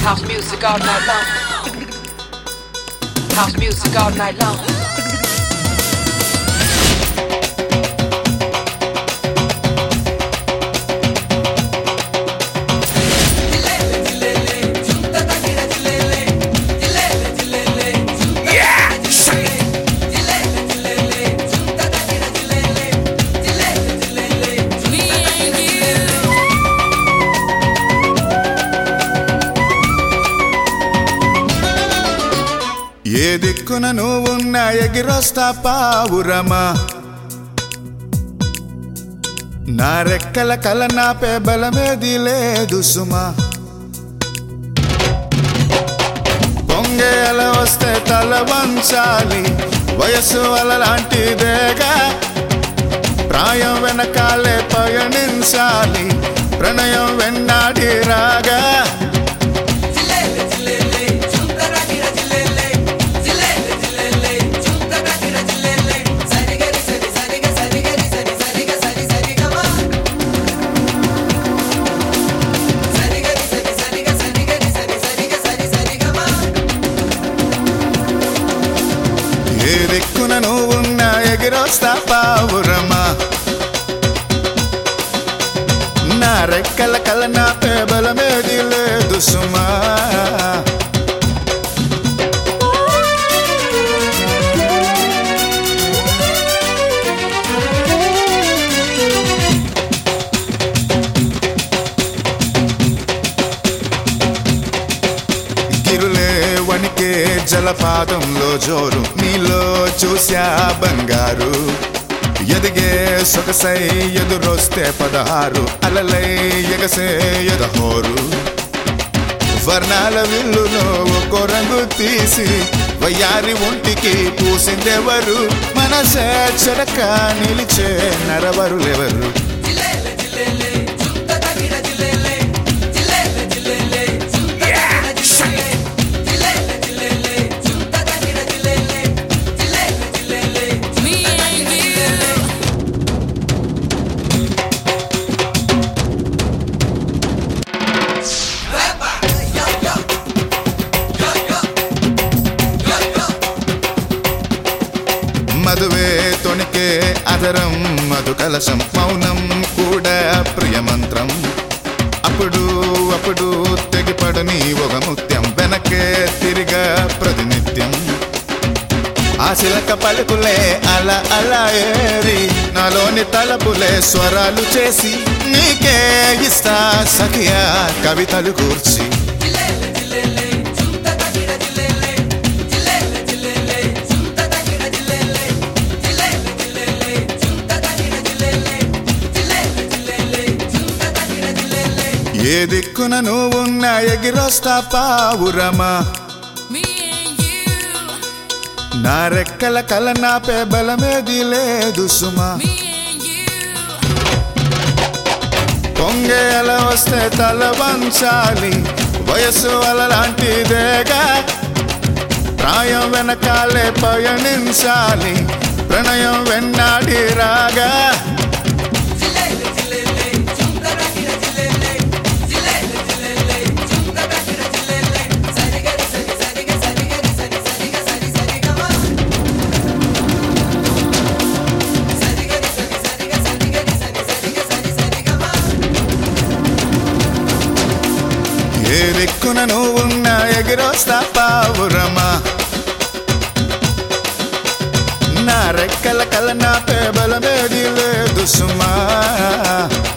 House music all night long. House music all night long. ఏ దిక్కున నువ్వున్నా ఎగిరొస్తా పావురమా నా రెక్కల కల నాపే బలమేది లేదు సుమా పొంగే అల వస్తే తల వంచాలి వయస్సు అలలాంటిదేగా ప్రాయం వెనకాలే పయనించాలి ప్రణయం వెన్నాడి రాగా ఏ దిక్కున నువ్వున్నా ఎగిరొస్తా పావురమా నా రెక్కల కల నా పేబలమేది లేదు సుమా గిరులే వణికే జలపాతంలో జోరు నీలో చూసా బంగారు ఎదిగే సొగసై ఎదురొస్తే పదహారు అలలై ఎగసే ఎదహోరు వర్ణాల విల్లులో ఒక్కో రంగు తీసి వయ్యారి ఒంటికి పూసిందెవరు మనసే చెరక నిలిచే నరవరులెవరు మధువే తొణికే అదరం మధు కలశం మౌనం కూడా ప్రియమంత్రం అప్పుడు అప్పుడు తెగిపడని ఒక ముత్యం వెనకే తిరిగా ప్రతినిత్యం ఆశలక పలుకులే అలా అలా ఏరి నాలోని తలపులే స్వరాలు చేసి నీకే ఇస్తా సఖియా కవితలు కూర్చి ఏ దిక్కున నువ్వున్నా ఎగిరొస్తా పావురమా నా రెక్కల కల నాపే బలమేది లేదు సుమా పొంగే అల వస్తే తల వంచాలి వయస్సు అలలాంటిదేగా ప్రాయం వెనకాలే పయనించాలి ప్రణయం వెన్నాడి రాగా ఏ దిక్కున నువ్వున్నా ఎగిరొస్తా పావురమా నా రెక్కల కల నా పేబలమేది లేదు సుమా